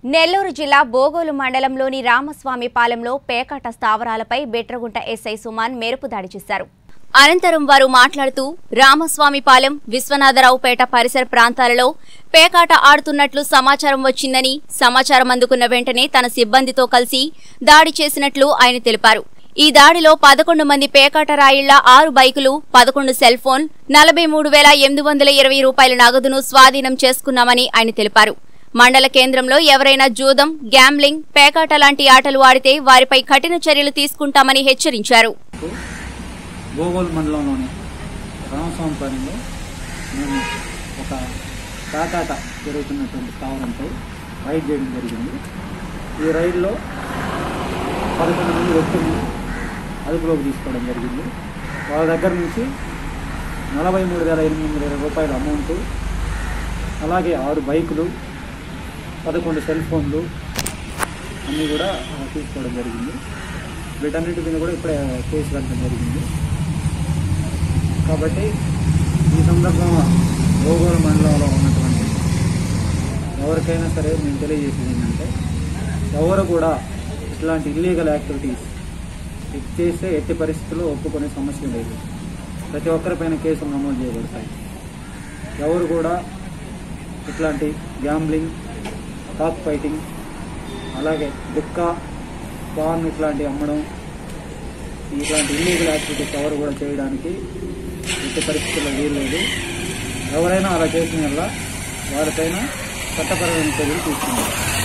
నెల్లూరు జిల్లా బోగోలు మండలంలోని రామస్వామి పాలెంలో పేకాట స్థావరాలపై బెట్రగుంట ఎస్ఐ సుమాన్ మెరుపు దాడి చేశారు అనంతరం వారు మాట్లాడుతూ రామస్వామి పాలెం విశ్వనాథరావుపేట పరిసర ప్రాంతాలలో పేకాట ఆడుతున్నట్లు సమాచారం వచ్చిందని సమాచారం అందుకున్న వెంటనే తన సిబ్బందితో కలిసి దాడి చేసినట్లు ఆయన తెలిపారు ఈ దాడిలో పదకొండు మంది పేకాట రాయిళ్ల ఆరు బైకులు పదకొండు సెల్ ఫోన్ నలభై మూడు వేల ఎనిమిది వందల ఇరవై రూపాయల నగదును స్వాధీనం చేసుకున్నామని ఆయన తెలిపారు మండల కేంద్రంలో ఎవరైనా జూదం గ్యాంబ్లింగ్ పేకాట లాంటి ఆటలు ఆడితే వారిపై కఠిన చర్యలు తీసుకుంటామని హెచ్చరించారు గోగోల్ మండలంలోని రామస్వామిపాలెంలో మేము ఒక కాకాట జరుగుతున్నటువంటి స్థావరంపై రైడ్ చేయడం జరిగింది ఈ రైడ్లో పదకొండు మంది వ్యక్తులను అదుపులోకి తీసుకోవడం జరిగింది వాళ్ళ దగ్గర నుంచి నలభై మూడు వేల ఎనిమిది వందల ఇరవై రూపాయల అమౌంట్ అలాగే ఆరు బైకులు పదకొండు సెల్ ఫోన్లు అన్నీ కూడా ఆ, తీసుకోవడం జరిగింది వీటన్నిటి మీద కూడా ఇప్పుడే కేసు కట్టడం జరిగింది కాబట్టి ఈ సందర్భంగా గోగోలు మండలంలో ఉన్నటువంటి ఎవరికైనా సరే మేము తెలియజేసేది ఏంటంటే ఎవరు కూడా ఇట్లాంటి ఇల్లీగల్ యాక్టివిటీస్ ఇది చేస్తే ఎట్టి పరిస్థితుల్లో ఒప్పుకునే సమస్య లేదు ప్రతి ఒక్కరిపైన కేసులు నమోదు చేయబడతాయి ఎవరు కూడా ఇట్లాంటి గ్యాంబ్లింగ్ కాక్ ఫైటింగ్ అలాగే దుక్క పాన్ ఇట్లాంటి అమ్మడం ఇట్లాంటి ఇల్లీగల్ యాక్టివిటీస్ ఎవరు కూడా చేయడానికి ఎట్టి పరిస్థితుల్లో వీలు లేదు ఎవరైనా అలా చేసిన వల్ల వారిపైన చట్టపరమైన చర్యలు తీసుకుంటారు